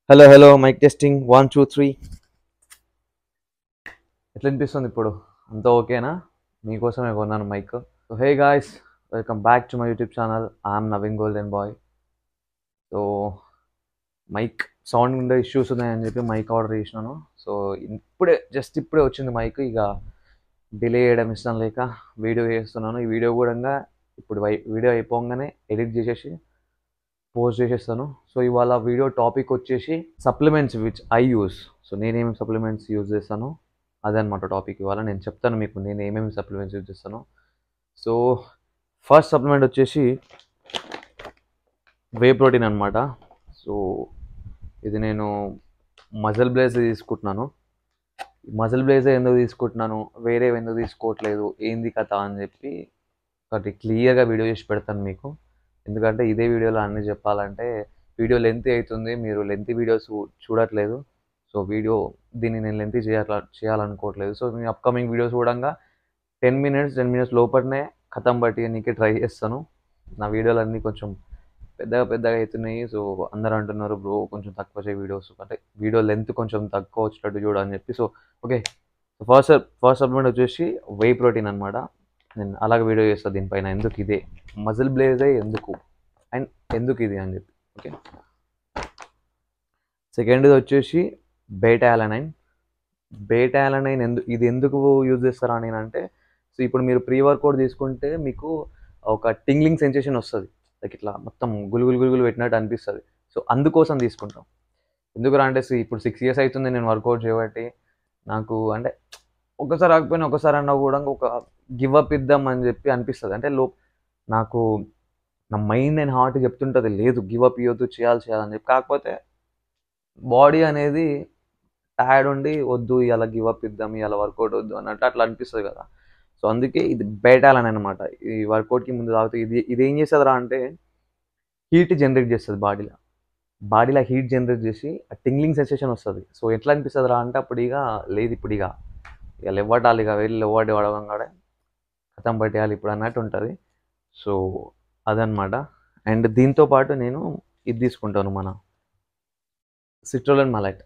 hello hello mic testing one two three ఎట్లా అనిపిస్తుంది ఇప్పుడు అంతా ఓకేనా మీకోసమే కొన్నాను mic so hey guys welcome back to my YouTube channel I'm Naveen golden boy so mic sound ఉండే ఇష్యూస్ ఉన్నాయని చెప్పి మైక్ ఆర్డర్ చేసినాను సో ఇప్పుడే జస్ట్ ఇప్పుడే వచ్చింది మైక్ ఇక డిలే చేయడం ఇష్టం లేక వీడియో చేస్తున్నాను ఈ వీడియో కూడా ఇప్పుడు వై- వీడియో అయిపోగానే ఎడిట్ చేసేసి పోస్ట్ చేసేస్తాను సో ఇవాళ వీడియో టాపిక్ వచ్చేసి supplements which I use so నేనేమేమి సప్లిమెంట్స్ యూజ్ చేస్తాను అదనమాట టాపిక్ ఇవాళ నేను చెప్తాను మీకు నేను ఏమేమి సప్లిమెంట్స్ యూజ్ చేస్తాను సో ఫస్ట్ సప్లిమెంట్ వచ్చేసి వే ప్రోటీన్ అనమాట సో ఇది నేను మజల్ బ్లేజ్ తీసుకుంటున్నాను మజల్ బ్లేజ్ ఎందుకు తీసుకుంటున్నాను వేరే ఎందుకు తీసుకోవట్లేదు ఏంది కథ అని చెప్పి ఒకటి క్లియర్గా వీడియో చేసి పెడతాను మీకు ఎందుకంటే ఇదే వీడియోలో అన్ని చెప్పాలంటే వీడియో లెంత్ అవుతుంది మీరు లెంత్ వీడియోస్ చూడట్లేదు సో వీడియో దీన్ని నేను లెంత్ చేయాల చేయాలనుకోవట్లేదు సో మీ అప్కమింగ్ వీడియోస్ కూడా టెన్ మినిట్స్ టెన్ మినిట్స్ లోపలనే కథం బట్టి నీకే ట్రై చేస్తాను నా వీడియోలు అన్నీ కొంచెం పెద్దగా పెద్దగా అవుతున్నాయి సో అందరూ అంటున్నారు బ్రో కొంచెం తక్కువ చేయి వీడియోస్ అంటే వీడియో లెంత్ కొంచెం తక్కువ వచ్చేటట్టు చూడు అని చెప్పి so okay first first supplement వచ్చేసి వే ప్రోటీన్ అనమాట నేను అలాగే వీడియో చేస్తాను దీనిపైన ఎందుకు ఇదే మజిల్ బ్లేజే ఎందుకు అండ్ ఎందుకు ఇది అని చెప్పి ఓకే సెకండ్ది వచ్చేసి బేటా యాలనైన్ బేటా యాలనైన్ ఎందుకు ఇది ఎందుకు యూజ్ చేస్తారా నేను అంటే సో ఇప్పుడు మీరు ప్రీ వర్కౌట్ తీసుకుంటే మీకు ఒక టింగ్లింగ్ సెన్సేషన్ వస్తుంది లైక్ ఇట్లా మొత్తం గులుగులు గులుగులు పెట్టినట్టు అనిపిస్తుంది సో అందుకోసం తీసుకుంటాం ఎందుకురా అంటే see, ఇప్పుడు సిక్స్ ఇయర్స్ అవుతుంది నేను వర్కౌట్ చేయబట్టి నాకు అంటే ఒకసారి రాకపోయినా ఒకసారి అన్నా కూడా ఒక గివ్ అప్ ఇద్దాం అని చెప్పి అనిపిస్తుంది అంటే లో నాకు నా మైండ్ అండ్ హార్ట్ చెప్తుంటుంది లేదు గివ్ అప్ ఇవ్వద్దు చేయాలి చేయాలని చెప్పి కాకపోతే బాడీ అనేది టైర్డ్ ఉండి వద్దు ఇలా గివ్ అప్ ఇద్దాం ఇలా వర్కౌట్ వద్దు అన్నట్టు అట్లా అనిపిస్తుంది కదా సో అందుకే ఇది బేటాలని అనమాట ఈ వర్కౌట్కి ముందు తాగుతూ ఇది ఇది ఏం చేస్తుందిరా అంటే హీట్ జనరేట్ చేస్తుంది బాడీలో బాడీలో హీట్ జనరేట్ చేసి ఆ టింగ్లింగ్ సెన్సేషన్ వస్తుంది సో ఎట్లా అనిపిస్తుంది రా అంటే అప్పుడు ఇక లేదు ఇప్పుడు ఇక ఇక లెవ్వటాలి ఇక వెళ్ళి లెవ్వటి వాడగానే కథం పట్టేయాలి ఇప్పుడు అన్నట్టు ఉంటుంది సో అదనమాట అండ్ దీంతో పాటు నేను ఇది తీసుకుంటాను మన సిట్రోలన్ మలైట్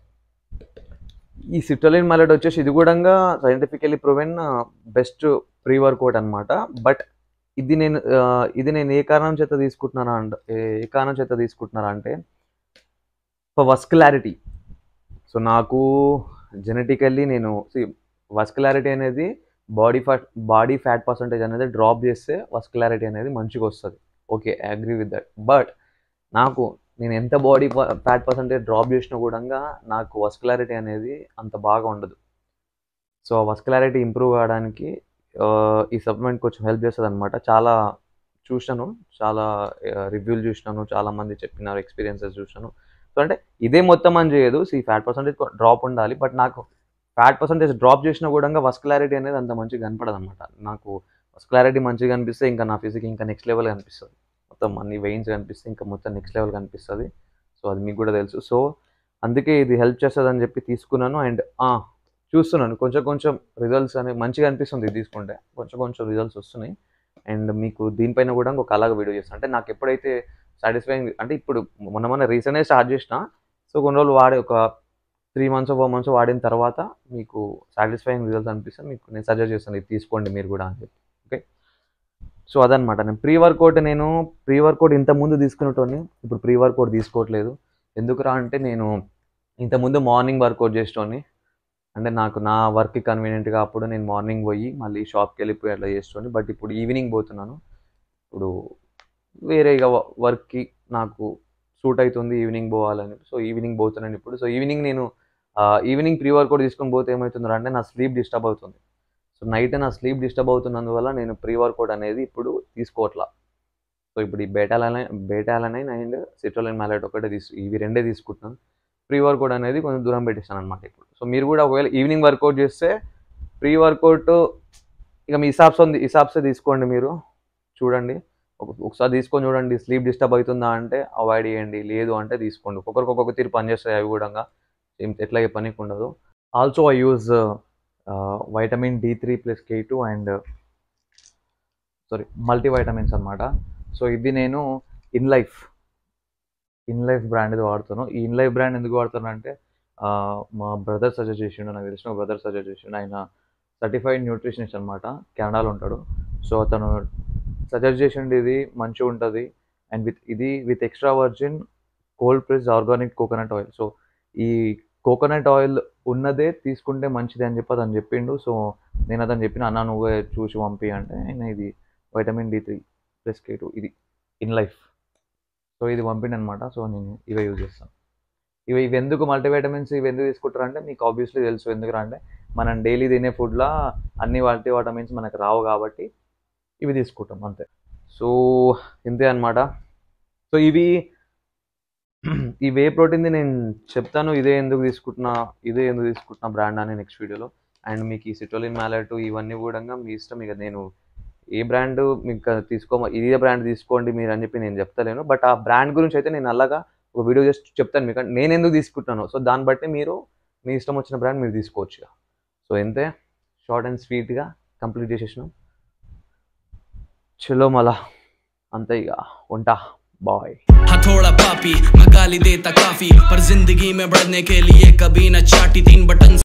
ఈ సిట్రోలిన్ మలైట్ వచ్చేసి ఇది కూడా scientifically proven best pre workout అనమాట బట్ ఇది నేను ఆ, ఇది నేను ఏ కారణం చేత తీసుకుంటున్నానా అంటే ఏ కారణం చేత తీసుకుంటున్నారా అంటే ఫర్ వస్కులారిటీ సో నాకు జెనెటికల్లీ నేను వస్కులారిటీ అనేది body fat body fat percentage అనేది డ్రాప్ చేస్తే వస్కులారిటీ అనేది మంచిగా వస్తుంది okay agree with that but నాకు నేను ఎంత బాడీ ఫ్యాట్ పర్సంటేజ్ డ్రాప్ చేసినా కూడా నాకు వస్కులారిటీ అనేది అంత బాగా ఉండదు సో వస్కులారిటీ ఇంప్రూవ్ కావడానికి ఆ, ఈ సప్లిమెంట్ కొంచెం హెల్ప్ చేస్తుంది అనమాట చాలా చూసాను చాలా రివ్యూలు చూసినాను చాలా మంది చెప్పినారు ఎక్స్పీరియన్సెస్ చూసాను సో అంటే ఇదే మొత్తం అని చేయదు ఈ ఫ్యాట్ పర్సంటేజ్ డ్రాప్ ఉండాలి బట్ నాకు ఫ్యాట్ పర్సంటేజ్ డ్రాప్ చేసినా కూడా వస్కులారిటీ అనేది అంత మంచిగా కనపడదు అనమాట నాకు వస్కులారిటీ మంచిగా కనిపిస్తే ఇంకా నా ఫిజిక్ ఇంకా నెక్స్ట్ లెవెల్ కనిపిస్తుంది మొత్తం అన్ని వెయిన్స్ కనిపిస్తే ఇంకా మొత్తం నెక్స్ట్ లెవెల్ కనిపిస్తుంది సో అది మీకు కూడా తెలుసు సో అందుకే ఇది హెల్ప్ చేస్తుంది అని చెప్పి తీసుకున్నాను అండ్ చూస్తున్నాను కొంచెం కొంచెం రిజల్ట్స్ అనేవి మంచిగా అనిపిస్తుంది ఇది తీసుకుంటే కొంచెం కొంచెం రిజల్ట్స్ వస్తున్నాయి అండ్ మీకు దీనిపైన కూడా ఒక అలాగ వీడియో చేస్తాను అంటే నాకు ఎప్పుడైతే సాటిస్ఫైయింగ్ అంటే ఇప్పుడు మొన్న మొన్న రీసెంట్గా స్టార్ట్ చేసిన సో కొన్ని రోజులు వాడే ఒక త్రీ మంత్స్ ఫోర్ మంత్స్ వాడిన తర్వాత మీకు సాటిస్ఫైయింగ్ రిజల్ట్స్ అనిపిస్తే మీకు నేను సజెస్ట్ చేస్తాను ఇది తీసుకోండి మీరు కూడా అని చెప్పి ఓకే సో అదనమాట నేను ప్రీ వర్కౌట్ నేను ప్రీ వర్కౌట్ ఇంతకుముందు తీసుకునేటోని ఇప్పుడు ప్రీ వర్కౌట్ తీసుకోవట్లేదు ఎందుకురా అంటే నేను ఇంతకుముందు మార్నింగ్ వర్కౌట్ చేసేటోని అంటే నాకు నా వర్క్ కన్వీనియంట్గా అప్పుడు నేను మార్నింగ్ పోయి మళ్ళీ షాప్కి వెళ్ళిపోయి అట్లా చేసేటోని బట్ ఇప్పుడు ఈవినింగ్ పోతున్నాను ఇప్పుడు వేరే ఇక వర్క్కి నాకు సూట్ అవుతుంది ఈవినింగ్ పోవాలని సో ఈవినింగ్ పోతున్నాను ఇప్పుడు సో ఈవినింగ్ నేను ఈవినింగ్ ప్రీ వర్కౌట్ తీసుకొని పోతే ఏమవుతుందో అంటే నా స్లీప్ డిస్టర్బ్ అవుతుంది సో నైట్ నా స్లీప్ డిస్టర్బ్ అవుతున్నందువల్ల నేను ప్రీ వర్కౌట్ అనేది ఇప్పుడు తీసుకోవట్లా సో ఇప్పుడు ఈ బేటాలైన్ బేటాలైన్ అండ్ సిట్రోలైన్ మ్యాలెట్ ఒకటే తీసు ఇవి రెండే తీసుకుంటున్నాను ప్రీ వర్కౌట్ అనేది కొంచెం దూరం పెట్టేస్తాను అనమాట ఇప్పుడు సో మీరు కూడా ఒకవేళ ఈవినింగ్ వర్కౌట్ చేస్తే ప్రీ వర్కౌట్ ఇక మీ హిసాబ్స్ ఉంది హిసాబ్సే తీసుకోండి మీరు చూడండి ఒక- ఒకసారి తీసుకొని చూడండి స్లీప్ డిస్టర్బ్ అవుతుందా అంటే అవాయిడ్ చేయండి లేదు అంటే తీసుకోండి ఒక్కొక్కరికి ఒక్కొక్క తీరు పనిచేస్తాయి అవి కూడా ఏం ఎట్లా ఏ పనికి ఉండదు also I use vitamin D three plus K two and sorry multi vitamins అనమాట సో ఇది నేను in life in life brand ఇది వాడుతాను ఈ ఇన్ లైఫ్ బ్రాండ్ ఎందుకు వాడుతాను అంటే ఆ, మా బ్రదర్ సజెస్ట్ చేసిండు నాకు తెలిసిన బ్రదర్ సజెస్ట్ చేసిండు ఆయన సర్టిఫైడ్ న్యూట్రిషనిస్ట్ అనమాట కెనడాలో ఉంటాడు సో అతను సజెస్ట్ చేసిండు ఇది మంచిగా ఉంటుంది అండ్ విత్ ఇది with extra virgin cold press organic coconut oil so ఈ కోకోనట్ ఆయిల్ ఉన్నదే తీసుకుంటే మంచిది అని చెప్పి అతను చెప్పిండు సో నేను అతను చెప్పిన అన్న నువ్వే చూసి పంపి అంటే ఆయన ఇది vitamin D three plus K two ఇది ఇన్ లైఫ్ సో ఇది పంపిండు అనమాట సో నేను ఇవే యూజ్ చేస్తాను ఇవి ఇవి ఎందుకు మల్టీవైటమిన్స్ ఇవి ఎందుకు తీసుకుంటారు అంటే మీకు ఆబ్వియస్లీ తెలుసు ఎందుకు అంటే మనం డైలీ తినే ఫుడ్లో అన్ని మల్టీవైటమిన్స్ మనకు రావు కాబట్టి ఇవి తీసుకుంటాం అంతే సో ఇంతే అనమాట సో ఇవి ఈ వే ప్రోటీన్ది నేను చెప్తాను ఇదే ఎందుకు తీసుకుంటున్నా ఇదే ఎందుకు తీసుకుంటున్నా బ్రాండ్ అని నెక్స్ట్ వీడియోలో అండ్ మీకు ఈ సిటోలిన్ మ్యాలెట్ ఇవన్నీ కూడా మీ ఇష్టం ఇక నేను ఏ బ్రాండ్ మీకు తీసుకో ఇదే బ్రాండ్ తీసుకోండి మీరు అని చెప్పి నేను చెప్తలేను బట్ ఆ బ్రాండ్ గురించి అయితే నేను అలాగా ఒక వీడియో జస్ట్ చెప్తాను మీకు నేను ఎందుకు తీసుకుంటున్నాను సో దాన్ని బట్టి మీరు మీ ఇష్టం వచ్చిన బ్రాండ్ మీరు తీసుకోవచ్చు ఇక సో ఎంతే షార్ట్ అండ్ స్వీట్గా కంప్లీట్ చేసేసినాం చలో మళ్ళా అంతే ఇక ఉంటా బాయ్ हथौड़ा पापी मैं गाली देता काफी पर जिंदगी में बढ़ने के लिए कभी न चाटी तीन बटन